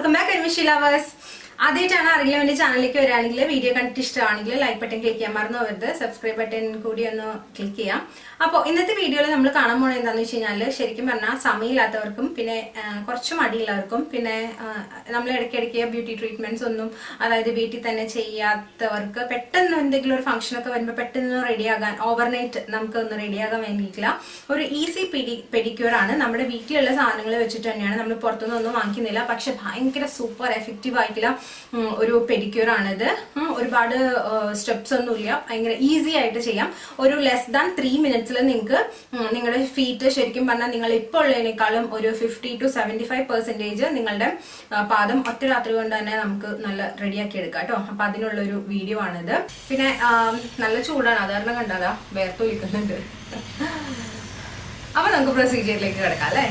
Welcome back admission lovers ആദ്യമായിട്ടാണ് ആരെങ്കിലും എന്റെ ചാനലിലേക്ക് വരികയാണെങ്കിൽ വീഡിയോ കണ്ടിട്ട് ഇഷ്ടമാണെങ്കിൽ ലൈക്ക് ബട്ടൺ ക്ലിക്ക് ചെയ്യാൻ മറന്നു പോകരുത് സബ്സ്ക്രൈബ് ബട്ടൺ കൂടി ഒന്ന് ക്ലിക്ക് ചെയ്യാം അപ്പോൾ ഇന്നത്തെ വീഡിയോയിൽ നമ്മൾ കാണാൻ പോകുന്നത് എന്താണെന്ന് വെച്ച് കഴിഞ്ഞാൽ ശരിക്കും പറഞ്ഞാൽ സമയമില്ലാത്തവർക്കും പിന്നെ ആ, കുറച്ച് മടിയുള്ളവർക്കും പിന്നെ ആ, നമ്മൾ ഇടയ്ക്കിടയ്ക്ക് ബ്യൂട്ടി ട്രീറ്റ്മെന്റ്സ് ഒന്നും അതായത് വീട്ടിൽ തന്നെ ചെയ്യാത്തവർക്ക് പെട്ടെന്ന് എന്തെങ്കിലും ഒരു ഫംഗ്ഷൻ ഒക്കെ വരുമ്പോൾ പെട്ടെന്ന് റെഡിയാകാൻ ഓവർനൈറ്റ് നമുക്ക് ഒന്ന് റെഡിയാകാൻ വേണ്ടിയിട്ടുള്ള ഒരു ഈസി പെഡി പെഡിക്യൂർ ആണ് നമ്മുടെ വീട്ടിലുള്ള സാധനങ്ങൾ വെച്ചിട്ട് തന്നെയാണ് നമ്മൾ പുറത്തുനിന്ന് ഒന്നും വാങ്ങിക്കുന്നില്ല പക്ഷെ ഭയങ്കര സൂപ്പർ എഫക്റ്റീവ് ആയിട്ടുള്ള ഉം, ഒരു പെഡിക്യൂർ ആണിത് ഉം, ഒരുപാട് സ്റ്റെപ്സ് ഒന്നുമില്ല ഭയങ്കര ഈസി ആയിട്ട് ചെയ്യാം ഒരു ലെസ് ദാൻ ത്രീ മിനിറ്റ്സിൽ നിങ്ങൾക്ക് നിങ്ങളുടെ ഫീറ്റ് ശരിക്കും പറഞ്ഞാൽ നിങ്ങൾ ഇപ്പോൾ ഉള്ളതിനേക്കാളും ഒരു fifty to seventy five percentage നിങ്ങളുടെ ആ, പാദം ഒറ്റ രാത്രി കൊണ്ട് തന്നെ നമുക്ക് നല്ല റെഡിയാക്കി എടുക്കാം കേട്ടോ അപ്പൊ അതിനുള്ള ഒരു വീഡിയോ ആണിത് പിന്നെ ആ, നല്ല ചൂടാണ് അത് കാരണം കണ്ടാതാ വേർത്തൊലിക്കുന്നുണ്ട് അപ്പൊ നമുക്ക് പ്രൊസീജിയറിലേക്ക് കിടക്കാം അല്ലേ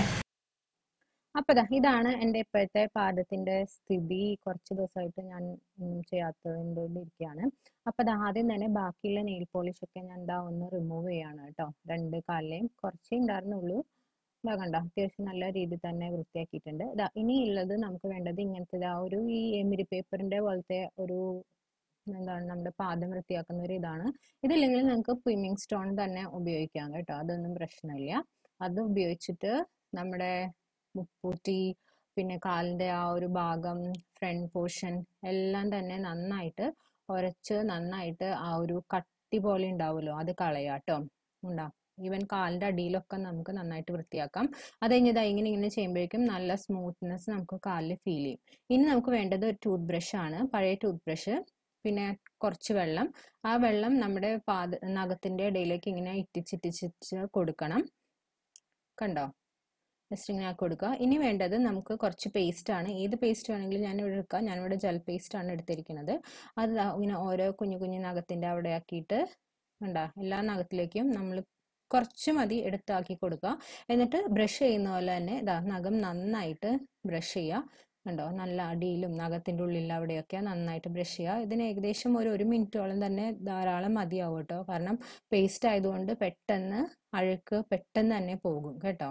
അപ്പൊ ദാ ഇതാണ് എൻ്റെ ഇപ്പോഴത്തെ പാദത്തിന്റെ സ്ഥിതി കുറച്ച് ദിവസമായിട്ട് ഞാൻ ഉം, ചെയ്യാത്തതുകൊണ്ട് ഇരിക്കുകയാണ് അപ്പൊ ദാ ആദ്യം തന്നെ ബാക്കിയുള്ള നെയിൽ പോളിഷ് ഒക്കെ ഞാൻ ദാ ഒന്ന് റിമൂവ് ചെയ്യാണ് കേട്ടോ രണ്ട് കാലിലെയും കുറച്ചേ ഉണ്ടായിരുന്നുള്ളൂ ഇതാ കണ്ടോ അത്യാവശ്യം നല്ല രീതിയിൽ തന്നെ വൃത്തിയാക്കിയിട്ടുണ്ട് ഇതാ ഇനി ഉള്ളത് നമുക്ക് വേണ്ടത് ഇങ്ങനത്തെ ദാ ഒരു ഈ എമിരി പേപ്പറിന്റെ പോലത്തെ ഒരു എന്താണ് നമ്മുടെ പാദം വൃത്തിയാക്കുന്ന ഒരു ഇതാണ് ഇതില്ലെങ്കിൽ നിങ്ങൾക്ക് സ്വിമ്മിങ് സ്റ്റോൺ തന്നെ ഉപയോഗിക്കാം കേട്ടോ അതൊന്നും പ്രശ്നമില്ല അത് ഉപയോഗിച്ചിട്ട് നമ്മുടെ മുപ്പൂറ്റി പിന്നെ കാലിന്റെ ആ ഒരു ഭാഗം ഫ്രണ്ട് പോർഷൻ എല്ലാം തന്നെ നന്നായിട്ട് ഉരച്ച് നന്നായിട്ട് ആ ഒരു കട്ടി പോലെ ഉണ്ടാവുമല്ലോ അത് കളയാട്ടോ ഉണ്ടാ ഈവൻ കാലിന്റെ അടിയിലൊക്കെ നമുക്ക് നന്നായിട്ട് വൃത്തിയാക്കാം അത് കഴിഞ്ഞത് ഇങ്ങനെ ഇങ്ങനെ ചെയ്യുമ്പോഴേക്കും നല്ല സ്മൂത്ത്നെസ് നമുക്ക് കാലിൽ ഫീൽ ചെയ്യും ഇനി നമുക്ക് വേണ്ടത് ഒരു ടൂത്ത് ബ്രഷ് ആണ് പഴയ ടൂത്ത് ബ്രഷ് പിന്നെ കുറച്ച് വെള്ളം ആ വെള്ളം നമ്മുടെ പാദ നഖത്തിന്റെ ഇടയിലേക്ക് ഇങ്ങനെ ഇറ്റിച്ചിറ്റിച്ചിട്ട് കൊടുക്കണം കണ്ടോ ജസ്റ്റ് ഇങ്ങനെ ആക്കി കൊടുക്കുക ഇനി വേണ്ടത് നമുക്ക് കുറച്ച് പേസ്റ്റ് ആണ് ഏത് പേസ്റ്റ് വേണമെങ്കിലും ഞാൻ ഇവിടെ എടുക്കാം ഞാനിവിടെ ജെൽ പേസ്റ്റ് ആണ് എടുത്തിരിക്കുന്നത് അത് ദാ ഇങ്ങനെ ഓരോ കുഞ്ഞു കുഞ്ഞു നഖത്തിന്റെ അവിടെ ആക്കിയിട്ട് കണ്ടോ എല്ലാ നഖത്തിലേക്കും നമ്മൾ കുറച്ച് മതി എടുത്താക്കി കൊടുക്കുക എന്നിട്ട് ബ്രഷ് ചെയ്യുന്ന പോലെ തന്നെ ഇതാ നഖം നന്നായിട്ട് ബ്രഷ് ചെയ്യുക കണ്ടോ നല്ല അടിയിലും നഖത്തിന്റെ ഉള്ളിൽ അവിടെയൊക്കെ നന്നായിട്ട് ബ്രഷ് ചെയ്യുക ഇതിന് ഏകദേശം ഒരു ഒരു മിനിറ്റോളം തന്നെ ധാരാളം മതിയാവും കേട്ടോ കാരണം പേസ്റ്റ് ആയതുകൊണ്ട് പെട്ടെന്ന് അഴുക്ക് പെട്ടെന്ന് തന്നെ പോകും കേട്ടോ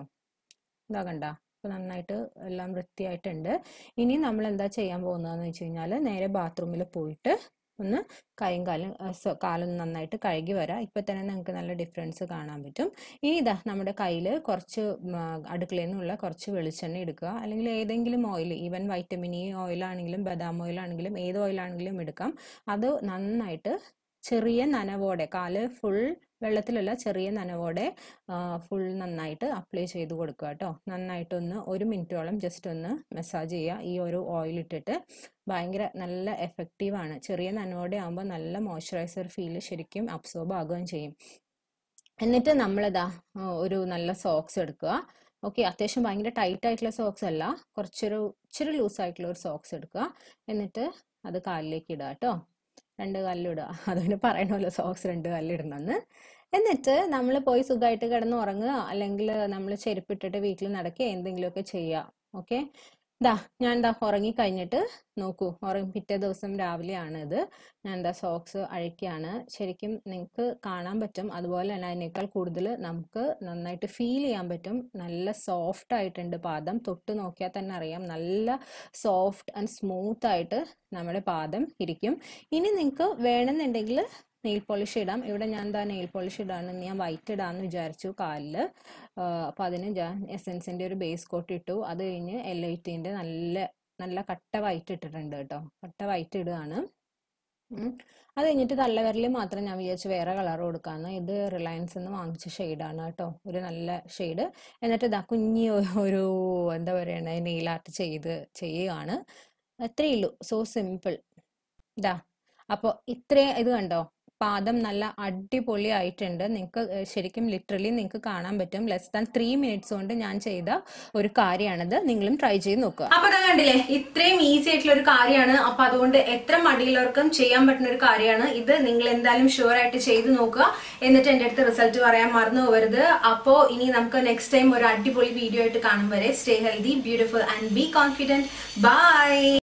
ഇതാ കണ്ട ഇപ്പൊ നന്നായിട്ട് എല്ലാം വൃത്തിയായിട്ടുണ്ട് ഇനി നമ്മൾ എന്താ ചെയ്യാൻ പോകുന്നതെന്ന് വെച്ച് കഴിഞ്ഞാൽ നേരെ ബാത്റൂമിൽ പോയിട്ട് ഒന്ന് കൈയും കാലും ആ, സ- കാലും നന്നായിട്ട് കഴുകി വരാം ഇപ്പൊ തന്നെ നിങ്ങൾക്ക് നല്ല ഡിഫറൻസ് കാണാൻ പറ്റും ഇനി ഇതാ നമ്മുടെ കയ്യിൽ കുറച്ച് ഉം, ആ, അടുക്കളയിൽ നിന്നുള്ള കുറച്ച് വെളിച്ചെണ്ണ എടുക്കുക അല്ലെങ്കിൽ ഏതെങ്കിലും ഓയിൽ ഈവൻ വൈറ്റമിൻ ഇ ഓയിലാണെങ്കിലും ബദാം ഓയിലാണെങ്കിലും ഏത് ഓയിലാണെങ്കിലും എടുക്കാം അത് നന്നായിട്ട് ചെറിയ നനവോടെ കാല് ഫുൾ വെള്ളത്തിലല്ല ചെറിയ നനവോടെ ഫുൾ നന്നായിട്ട് അപ്ലൈ ചെയ്ത് കൊടുക്കുക കേട്ടോ നന്നായിട്ടൊന്ന് ഒരു മിനിറ്റോളം ജസ്റ്റ് ഒന്ന് മസാജ് ചെയ്യുക ഈ ഒരു ഓയിൽ ഇട്ടിട്ട് ഭയങ്കര നല്ല എഫക്റ്റീവ് ആണ് ചെറിയ നനവോടെ ആകുമ്പോൾ നല്ല മോയ്സ്ചറൈസർ ഫീൽ ശരിക്കും അബ്സോർബ് ആകുകയും ചെയ്യും എന്നിട്ട് നമ്മളിതാ ആ, ഒരു നല്ല സോക്സ് എടുക്കുക ഓക്കെ അത്യാവശ്യം ഭയങ്കര ടൈറ്റ് ആയിട്ടുള്ള സോക്സ് അല്ല കുറച്ചൊരു ഇച്ചിരി ലൂസ് ആയിട്ടുള്ള ഒരു സോക്സ് എടുക്കുക എന്നിട്ട് അത് കാലിലേക്ക് ഇടുക കേട്ടോ രണ്ട് കല്ലിടുക അതുകൊണ്ട് പറയണമല്ലോ സോക്സ് രണ്ട് കല്ലിടണമെന്ന് എന്നിട്ട് നമ്മൾ പോയി സുഖമായിട്ട് കിടന്ന് ഉറങ്ങുക അല്ലെങ്കിൽ നമ്മൾ ചെരുപ്പിട്ടിട്ട് വീട്ടിൽ നടക്കുക എന്തെങ്കിലുമൊക്കെ ചെയ്യുക ഓക്കെ ദാ ഞാൻ ദാ ഉറങ്ങി കഴിഞ്ഞിട്ട് നോക്കൂ ഉറങ്ങി പിറ്റേ ദിവസം രാവിലെയാണ് ഇത് ഞാൻ എന്താ സോക്സ് അഴിക്കുകയാണ് ശരിക്കും നിങ്ങൾക്ക് കാണാൻ പറ്റും അതുപോലെ തന്നെ അതിനേക്കാൾ കൂടുതൽ നമുക്ക് നന്നായിട്ട് ഫീൽ ചെയ്യാൻ പറ്റും നല്ല സോഫ്റ്റ് ആയിട്ടുണ്ട് പാദം തൊട്ട് നോക്കിയാൽ തന്നെ അറിയാം നല്ല സോഫ്റ്റ് ആൻഡ് സ്മൂത്ത് ആയിട്ട് നമ്മുടെ പാദം ഇരിക്കും ഇനി നിങ്ങൾക്ക് വേണമെന്നുണ്ടെങ്കിൽ നെയിൽ പോളിഷ് ഇടാം ഇവിടെ ഞാൻ എന്താ നെയിൽ പോളിഷ് ഇടാന്ന് ഞാൻ വൈറ്റ് ഇടാന്ന് വിചാരിച്ചു കാലില് അപ്പോൾ അതിന് ഞാൻ എസെൻസിന്റെ ഒരു ബേസ് കോട്ട് ഇട്ടു അത് കഴിഞ്ഞ് എൽ ഐറ്റിന്റെ നല്ല നല്ല കട്ട വൈറ്റ് ഇട്ടിട്ടുണ്ട് കേട്ടോ കട്ട വൈറ്റ് ഇടുകയാണ് ഉം. അത് കഴിഞ്ഞിട്ട് തള്ളവിരലിൽ മാത്രം ഞാൻ വിചാരിച്ചു വേറെ കളർ കൊടുക്കാന്ന് ഇത് റിലയൻസ് നിന്ന് വാങ്ങിച്ച ഷെയ്ഡാണ് കേട്ടോ ഒരു നല്ല ഷെയ്ഡ് എന്നിട്ട് ഇതാ കുഞ്ഞി ഒ- ഒരു എന്താ പറയണേ നെയിൽ ആർട്ട് ചെയ്ത് ചെയ്യുകയാണ് അത്രയേ ഉള്ളൂ സോ സിമ്പിൾ ഇതാ അപ്പോൾ ഇത്രയും ഇത് കണ്ടോ പാദം നല്ല അടിപൊളി ആയിട്ടുണ്ട് നിങ്ങൾക്ക് ശരിക്കും ലിറ്ററലി നിങ്ങൾക്ക് കാണാൻ പറ്റും ലെസ് ദാൻ ത്രീ മിനിറ്റ്സ് കൊണ്ട് ഞാൻ ചെയ്ത ഒരു കാര്യമാണിത് നിങ്ങളും ട്രൈ ചെയ്ത് നോക്കുക അപ്പൊ അത് കണ്ടില്ലേ ഇത്രയും ഈസി ആയിട്ടുള്ള ഒരു കാര്യമാണ് അപ്പൊ അതുകൊണ്ട് എത്ര മടിയുള്ളവർക്കും ചെയ്യാൻ പറ്റുന്ന ഒരു കാര്യമാണ് ഇത് നിങ്ങൾ എന്തായാലും ഷുവർ ആയിട്ട് ചെയ്ത് നോക്കുക എന്നിട്ട് എന്റെ അടുത്ത് റിസൾട്ട് പറയാൻ മറന്നു പോകരുത് അപ്പോ ഇനി നമുക്ക് നെക്സ്റ്റ് ടൈം ഒരു അടിപൊളി വീഡിയോ ആയിട്ട് കാണും വരെ stay healthy beautiful and be confident by